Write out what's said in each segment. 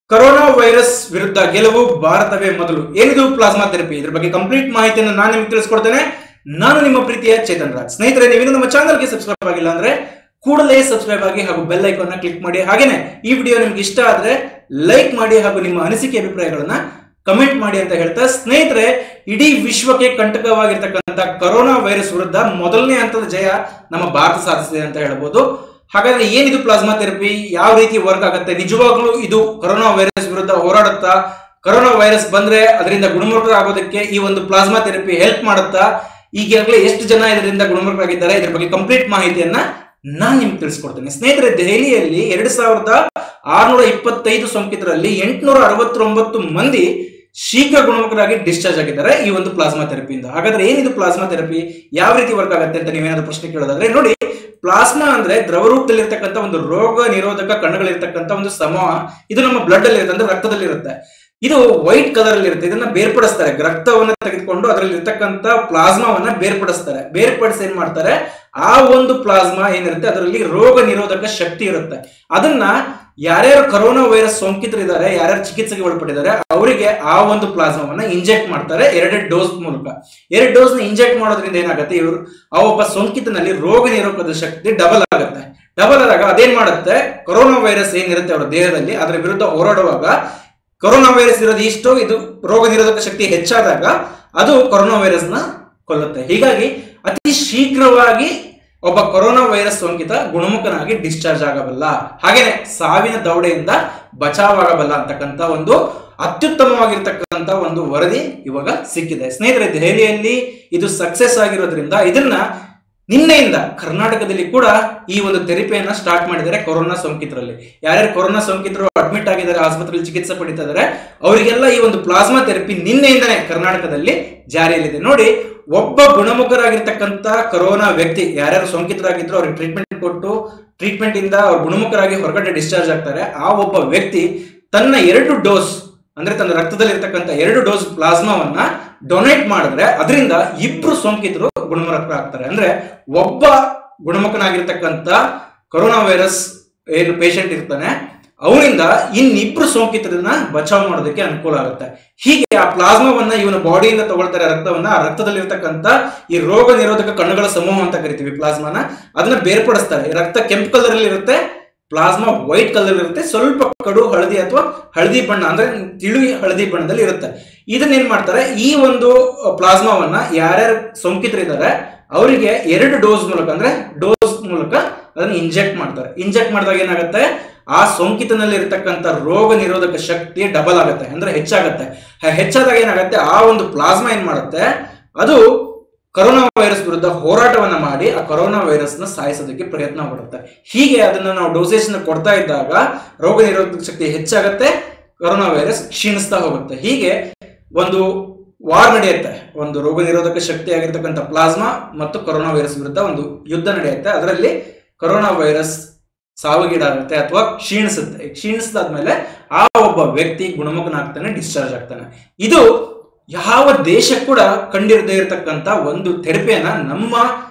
corona virus ವಿರುದ್ಧ ಗೆಲುವು ಭಾರತವೇ ಮೊದಲು ಏನಿದು ಪ್ಲಾಸ್ಮಾ ಥೆರಪಿ ಇದ್ರ ಬಗ್ಗೆ ಕಂಪ್ಲೀಟ್ ಮಾಹಿತಿಯನ್ನು ನಾನು ನಿಮ್ಗೆ ತಿಳಿಸ್ಕೊಡ್ತೇನೆ ನಾನು ನಿಮ್ಮ ಪ್ರೀತಿಯ ಚೇತನ್ ರಾಜ್ ಸ್ನೇಹಿತರೆ ನೀವೇನು ನಮ್ಮ ಚಾನಲ್ಗೆ ಸಬ್ಸ್ಕ್ರೈಬ್ ಆಗಿಲ್ಲ ಅಂದ್ರೆ ಕೂಡಲೇ ಸಬ್ಸ್ಕ್ರೈಬ್ ಆಗಿ ಹಾಗೂ ಬೆಲ್ ಐಕಾನ್ ಕ್ಲಿಕ್ ಮಾಡಿ ಹಾಗೇನೆ ಈ ವಿಡಿಯೋ ನಿಮ್ಗೆ ಇಷ್ಟ ಆದ್ರೆ ಲೈಕ್ ಮಾಡಿ ಹಾಗೂ ನಿಮ್ಮ ಅನಿಸಿಕೆ ಅಭಿಪ್ರಾಯಗಳನ್ನ ಕಮೆಂಟ್ ಮಾಡಿ ಅಂತ ಹೇಳ್ತಾ ಸ್ನೇಹಿತರೆ ಇಡೀ ವಿಶ್ವಕ್ಕೆ ಕಂಟಕವಾಗಿರ್ತಕ್ಕಂಥ ಕೊರೋನಾ ವೈರಸ್ ವಿರುದ್ಧ ಮೊದಲನೇ ಹಂತದ ಜಯ ನಮ್ಮ ಭಾರತ ಸಾಧಿಸಿದೆ ಅಂತ ಹೇಳ್ಬೋದು ಹಾಗಾದ್ರೆ ಏನಿದು ಪ್ಲಾಸ್ಮಾ ಥೆರಪಿ ಯಾವ ರೀತಿ ವರ್ಕ್ ಆಗುತ್ತೆ ನಿಜವಾಗ್ಲೂ ಇದು ಕೊರೋನಾ ವೈರಸ್ ವಿರುದ್ಧ ಹೋರಾಡುತ್ತಾ ಕೊರೋನಾ ವೈರಸ್ ಬಂದ್ರೆ ಅದರಿಂದ ಗುಣಮುಖರಾಗೋದಕ್ಕೆ ಈ ಒಂದು ಪ್ಲಾಸ್ಮಾ ಥೆರಪಿ ಹೆಲ್ಪ್ ಮಾಡುತ್ತಾ ಈಗಾಗಲೇ ಎಷ್ಟು ಜನ ಇದರಿಂದ ಗುಣಮುಖರಾಗಿದ್ದಾರೆ ಇದ್ರ ಬಗ್ಗೆ ಕಂಪ್ಲೀಟ್ ಮಾಹಿತಿಯನ್ನ ನಾನ್ ನಿಮ್ಗೆ ತಿಳಿಸ್ಕೊಡ್ತೇನೆ ಸ್ನೇಹಿತರೆ ದೆಹಲಿಯಲ್ಲಿ ಎರಡ್ ಸಾವಿರದ ಆರ್ನೂರ ಇಪ್ಪತ್ತೈದು ಸೋಂಕಿತರಲ್ಲಿ ಎಂಟುನೂರ ಅರವತ್ತೊಂಬತ್ತು ಮಂದಿ ಶೀಘ್ರ ಗುಣಮುಖರಾಗಿ ಡಿಸ್ಚಾರ್ಜ್ ಆಗಿದ್ದಾರೆ ಈ ಒಂದು ಪ್ಲಾಸ್ಮಾ ಥೆರಪಿಯಿಂದ ಹಾಗಾದ್ರೆ ಏನಿದು ಪ್ಲಾಸ್ಮಾ ಥೆರಪಿ ಯಾವ ರೀತಿ ವರ್ಕ್ ಆಗುತ್ತೆ ಅಂತ ನೀವೇನಾದ್ರೂ ಪ್ರಶ್ನೆ ಕೇಳೋದಾದ್ರೆ ನೋಡಿ ಪ್ಲಾಸ್ಮಾ ಅಂದ್ರೆ ದ್ರವ ರೂಪದಲ್ಲಿರ್ತಕ್ಕಂಥ ಒಂದು ರೋಗ ನಿರೋಧಕ ಕಣಗಳಿರ್ತಕ್ಕಂಥ ಒಂದು ಸಮೂಹ ಇದು ನಮ್ಮ ಬ್ಲಡ್ ಅಲ್ಲಿ ಇರುತ್ತೆ ಅಂದ್ರೆ ರಕ್ತದಲ್ಲಿ ಇರುತ್ತೆ ಇದು ವೈಟ್ ಕಲರ್ ಅಲ್ಲಿ ಇರುತ್ತೆ ಇದನ್ನ ಬೇರ್ಪಡಿಸ್ತಾರೆ ರಕ್ತವನ್ನ ತೆಗೆದುಕೊಂಡು ಅದರಲ್ಲಿ ಇರ್ತಕ್ಕಂಥ ಪ್ಲಾಸ್ಮಾವನ್ನ ಬೇರ್ಪಡಿಸ್ತಾರೆ ಬೇರ್ಪಡಿಸಿ ಏನ್ ಮಾಡ್ತಾರೆ ಆ ಒಂದು ಪ್ಲಾಸ್ಮಾ ಏನಿರುತ್ತೆ ಅದರಲ್ಲಿ ರೋಗ ನಿರೋಧಕ ಶಕ್ತಿ ಇರುತ್ತೆ ಅದನ್ನ ಯಾರ್ಯಾರು ಕರೋನಾ ವೈರಸ್ ಸೋಂಕಿತರಿದ್ದಾರೆ ಯಾರ್ಯಾರು ಚಿಕಿತ್ಸೆಗೆ ಒಳಪಟ್ಟಿದ್ದಾರೆ ಅವರಿಗೆ ಆ ಒಂದು ಪ್ಲಾಸ್ಮಾವನ್ನ ಇಂಜೆಕ್ಟ್ ಮಾಡ್ತಾರೆ ಎರಡೆರಡು ಡೋಸ್ ಮೂಲಕ ಎರಡು ಡೋಸ್ ನ ಇಂಜೆಕ್ಟ್ ಮಾಡೋದ್ರಿಂದ ಏನಾಗುತ್ತೆ ಇವರು ಆ ಒಬ್ಬ ಸೋಂಕಿತನಲ್ಲಿ ರೋಗ ನಿರೋಧಕ ಶಕ್ತಿ ಡಬಲ್ ಆಗುತ್ತೆ ಡಬಲ್ ಆದಾಗ ಅದೇನ್ ಮಾಡುತ್ತೆ ಕೊರೋನಾ ವೈರಸ್ ಏನಿರುತ್ತೆ ಅವರ ದೇಹದಲ್ಲಿ ಅದರ ವಿರುದ್ಧ ಹೋರಾಡುವಾಗ ಕೊರೋನಾ ವೈರಸ್ ಇರೋದು ಇಷ್ಟು ಇದು ರೋಗ ನಿರೋಧಕ ಶಕ್ತಿ ಹೆಚ್ಚಾದಾಗ ಅದು ಕೊರೋನಾ ವೈರಸ್ ನ ಕೊಲ್ಲುತ್ತೆ ಹೀಗಾಗಿ ಅತಿ ಶೀಘ್ರವಾಗಿ ಒಬ್ಬ ಕೊರೋನಾ ವೈರಸ್ ಸೋಂಕಿತ ಗುಣಮುಖನಾಗಿ ಡಿಸ್ಚಾರ್ಜ್ ಆಗಬಲ್ಲ ಹಾಗೇನೆ ಸಾವಿನ ದೌಡೆಯಿಂದ ಬಚಾವಾಗಬಲ್ಲ ಅಂತಕ್ಕಂಥ ಒಂದು ಅತ್ಯುತ್ತಮವಾಗಿರ್ತಕ್ಕಂಥ ಒಂದು ವರದಿ ಇವಾಗ ಸಿಕ್ಕಿದೆ ಸ್ನೇಹಿತರೆ ದೆಹಲಿಯಲ್ಲಿ ಇದು ಸಕ್ಸೆಸ್ ಆಗಿರೋದ್ರಿಂದ ಇದನ್ನ ನಿನ್ನೆಯಿಂದ ಕರ್ನಾಟಕದಲ್ಲಿ ಕೂಡ ಈ ಒಂದು ಥೆರಪಿಯನ್ನ ಸ್ಟಾರ್ಟ್ ಮಾಡಿದ್ದಾರೆ ಕೊರೋನಾ ಸೋಂಕಿತರಲ್ಲಿ ಯಾರ್ಯಾರು ಕೊರೋನಾ ಸೋಂಕಿತರು ಅಡ್ಮಿಟ್ ಆಗಿದ್ದಾರೆ ಆಸ್ಪತ್ರೆಯಲ್ಲಿ ಚಿಕಿತ್ಸೆ ಪಡಿತಾ ಇದ್ದಾರೆ ಅವರಿಗೆಲ್ಲ ಈ ಒಂದು ಪ್ಲಾಸ್ಮಾ ಥೆರಪಿ ನಿನ್ನೆಯಿಂದನೇ ಕರ್ನಾಟಕದಲ್ಲಿ ಜಾರಿಯಲ್ಲಿದೆ ನೋಡಿ ಒಬ್ಬ ಗುಣಮುಖರಾಗಿರ್ತಕ್ಕಂಥ ಕೊರೋನಾ ವ್ಯಕ್ತಿ ಯಾರ್ಯಾರು ಸೋಂಕಿತರಾಗಿದ್ರು ಅವ್ರಿಗೆ ಟ್ರೀಟ್ಮೆಂಟ್ ಕೊಟ್ಟು ಟ್ರೀಟ್ಮೆಂಟ್ ಇಂದ ಅವ್ರು ಗುಣಮುಖರಾಗಿ ಹೊರಗಡೆ ಡಿಸ್ಚಾರ್ಜ್ ಆಗ್ತಾರೆ ಆ ಒಬ್ಬ ವ್ಯಕ್ತಿ ತನ್ನ ಎರಡು ಡೋಸ್ ಅಂದ್ರೆ ತನ್ನ ರಕ್ತದಲ್ಲಿ ಇರ್ತಕ್ಕಂಥ ಎರಡು ಡೋಸ್ ಪ್ಲಾಸ್ಮಾವನ್ನ ಡೊನೇಟ್ ಮಾಡಿದ್ರೆ ಅದರಿಂದ ಇಬ್ರು ಸೋಂಕಿತರು ಗುಣಮುಖರಾಗ್ತಾರೆ ಅಂದ್ರೆ ಒಬ್ಬ ಗುಣಮುಖನಾಗಿರ್ತಕ್ಕಂಥ ಕೊರೋನಾ ವೈರಸ್ ಏನು ಪೇಷಂಟ್ ಇರ್ತಾನೆ ಅವನಿಂದ ಇನ್ನಿಬ್ರು ಸೋಂಕಿತರನ್ನ ಬಚಾವ್ ಮಾಡೋದಕ್ಕೆ ಅನುಕೂಲ ಆಗುತ್ತೆ ಹೀಗೆ ಆ ಪ್ಲಾಸ್ಮಾವನ್ನ ಇವನ ಬಾಡಿಯಿಂದ ತಗೊಳ್ತಾರೆ ರಕ್ತವನ್ನ ಆ ರಕ್ತದಲ್ಲಿರ್ತಕ್ಕಂಥ ಈ ರೋಗ ನಿರೋಧಕ ಕಣ್ಣುಗಳ ಸಮೂಹ ಅಂತ ಕರಿತೀವಿ ಪ್ಲಾಸ್ಮಾನ ಅದನ್ನ ಬೇರ್ಪಡಿಸ್ತಾರೆ ಈ ರಕ್ತ ಕೆಂಪು ಕಲರ್ ಅಲ್ಲಿ ಇರುತ್ತೆ ಪ್ಲಾಸ್ಮಾ ವೈಟ್ ಕಲರ್ ಇರುತ್ತೆ ಸ್ವಲ್ಪ ಕಡು ಹಳದಿ ಅಥವಾ ಹಳದಿ ಬಣ್ಣ ಅಂದ್ರೆ ತಿಳಿ ಹಳದಿ ಬಣ್ಣದಲ್ಲಿ ಇರುತ್ತೆ ಇದನ್ನ ಏನ್ ಮಾಡ್ತಾರೆ ಈ ಒಂದು ಪ್ಲಾಸ್ಮಾವನ್ನ ಯಾರ್ಯಾರು ಸೋಂಕಿತರಿದ್ದಾರೆ ಅವರಿಗೆ ಎರಡು ಡೋಸ್ ಮೂಲಕ ಅಂದ್ರೆ ಡೋಸ್ ಮೂಲಕ ಅದನ್ನ ಇಂಜೆಕ್ಟ್ ಮಾಡ್ತಾರೆ ಇಂಜೆಕ್ಟ್ ಮಾಡಿದಾಗ ಏನಾಗುತ್ತೆ ಆ ಸೋಂಕಿತನಲ್ಲಿ ಇರತಕ್ಕಂಥ ರೋಗ ನಿರೋಧಕ ಶಕ್ತಿ ಡಬಲ್ ಆಗುತ್ತೆ ಅಂದ್ರೆ ಹೆಚ್ಚಾಗುತ್ತೆ ಹೆಚ್ಚಾದಾಗ ಏನಾಗುತ್ತೆ ಆ ಒಂದು ಪ್ಲಾಸ್ಮಾ ಏನ್ ಮಾಡುತ್ತೆ ಅದು ಕೊರೋನಾ ವೈರಸ್ ವಿರುದ್ಧ ಹೋರಾಟವನ್ನ ಮಾಡಿ ಆ ಕೊರೋನಾ ವೈರಸ್ ನ ಸಾಯಿಸೋದಕ್ಕೆ ಪ್ರಯತ್ನ ಪಡುತ್ತೆ ಹೀಗೆ ಅದನ್ನ ನಾವು ಡೋಸೇಜ್ ನ ಕೊಡ್ತಾ ಇದ್ದಾಗ ರೋಗ ನಿರೋಧಕ ಶಕ್ತಿ ಹೆಚ್ಚಾಗುತ್ತೆ ಕೊರೋನಾ ವೈರಸ್ ಕ್ಷೀಣಿಸ್ತಾ ಹೋಗುತ್ತೆ ಹೀಗೆ ಒಂದು ವಾರ್ ನಡೆಯುತ್ತೆ ಒಂದು ರೋಗ ನಿರೋಧಕ ಶಕ್ತಿ ಆಗಿರ್ತಕ್ಕಂಥ ಪ್ಲಾಸ್ಮಾ ಮತ್ತು ಕೊರೋನಾ ವೈರಸ್ ವಿರುದ್ಧ ಒಂದು ಯುದ್ಧ ನಡೆಯುತ್ತೆ ಅದರಲ್ಲಿ ಕೊರೋನಾ ವೈರಸ್ ಸಾವಿಗೀಡಾಗುತ್ತೆ ಅಥವಾ ಕ್ಷೀಣಿಸುತ್ತೆ ಕ್ಷೀಣಿಸಿದಾದ್ಮೇಲೆ ಆ ಒಬ್ಬ ವ್ಯಕ್ತಿ ಗುಣಮುಖನಾಗ್ತಾನೆ ಡಿಸ್ಚಾರ್ಜ್ ಆಗ್ತಾನೆ ಇದು ಯಾವ ದೇಶ ಕೂಡ ಕಂಡಿರದೇ ಇರತಕ್ಕಂತ ಒಂದು ಥೆರಪಿಯನ್ನ ನಮ್ಮ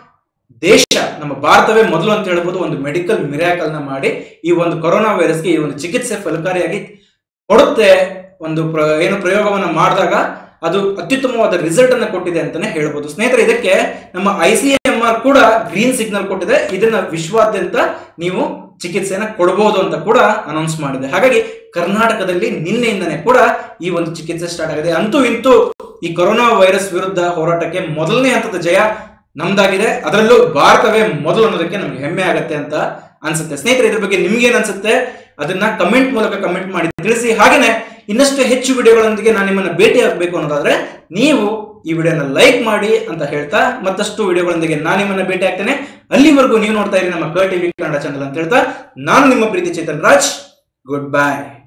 ದೇಶ ನಮ್ಮ ಭಾರತವೇ ಮೊದಲು ಅಂತ ಹೇಳ್ಬೋದು ಒಂದು ಮೆಡಿಕಲ್ ಮಿರಾಕಲ್ ನ ಮಾಡಿ ಈ ಒಂದು ಕೊರೋನಾ ವೈರಸ್ಗೆ ಈ ಒಂದು ಚಿಕಿತ್ಸೆ ಫಲಕಾರಿಯಾಗಿ ಕೊಡುತ್ತೆ ಒಂದು ಪ್ರ ಏನು ಪ್ರಯೋಗವನ್ನ ಮಾಡಿದಾಗ ಅದು ಅತ್ಯುತ್ತಮವಾದ ರಿಸಲ್ಟ್ ಅನ್ನ ಕೊಟ್ಟಿದೆ ಅಂತಾನೆ ಹೇಳ್ಬೋದು ಸ್ನೇಹಿತರೆ ಇದಕ್ಕೆ ನಮ್ಮ ಐ ಸಿ ಎಂ ಆರ್ ಕೂಡ ಗ್ರೀನ್ ಸಿಗ್ನಲ್ ಕೊಟ್ಟಿದೆ ಇದನ್ನ ವಿಶ್ವಾದ್ಯಂತ ನೀವು ಚಿಕಿತ್ಸೆನ ಕೊಡಬಹುದು ಅಂತ ಕೂಡ ಅನೌನ್ಸ್ ಮಾಡಿದೆ ಹಾಗಾಗಿ ಕರ್ನಾಟಕದಲ್ಲಿ ನಿನ್ನೆಯಿಂದನೇ ಕೂಡ ಈ ಒಂದು ಚಿಕಿತ್ಸೆ ಸ್ಟಾರ್ಟ್ ಆಗಿದೆ ಅಂತೂ ಇಂತೂ ಈ ಕೊರೋನಾ ವೈರಸ್ ವಿರುದ್ಧ ಹೋರಾಟಕ್ಕೆ ಮೊದಲನೇ ಹಂತದ ಜಯ ನಮ್ದಾಗಿದೆ ಅದರಲ್ಲೂ ಭಾರತವೇ ಮೊದಲು ಅನ್ನೋದಕ್ಕೆ ನಮ್ಗೆ ಹೆಮ್ಮೆ ಆಗತ್ತೆ ಅಂತ ಅನ್ಸುತ್ತೆ ಸ್ನೇಹಿತರೆ ಇದ್ರ ಬಗ್ಗೆ ನಿಮ್ಗೆ ಏನ್ ಅನ್ಸುತ್ತೆ ಅದನ್ನ ಕಮೆಂಟ್ ಮೂಲಕ ಕಮೆಂಟ್ ಮಾಡಿ ತಿಳಿಸಿ ಹಾಗೇನೆ ಇನ್ನಷ್ಟು ಹೆಚ್ಚು ವಿಡಿಯೋಗಳೊಂದಿಗೆ ನಾನು ನಿಮ್ಮನ್ನ ಭೇಟಿ ಆಗಬೇಕು ಅನ್ನೋದಾದ್ರೆ ನೀವು ಈ ವಿಡಿಯೋನ ಲೈಕ್ ಮಾಡಿ ಅಂತ ಹೇಳ್ತಾ ಮತ್ತಷ್ಟು ವಿಡಿಯೋಗಳೊಂದಿಗೆ ನಾನು ನಿಮ್ಮನ್ನ ಭೇಟಿ ಆಗ್ತೇನೆ ಅಲ್ಲಿವರೆಗೂ ನೀವು ನೋಡ್ತಾ ಇರಿ ನಮ್ಮ ಕ ಟಿವಿ ಕನ್ನಡ ಚಾನಲ್ ಅಂತ ಹೇಳ್ತಾ ನಾನು ನಿಮ್ಮ ಪ್ರೀತಿ ಚೇತನ್ ರಾಜ್ ಗುಡ್ ಬೈ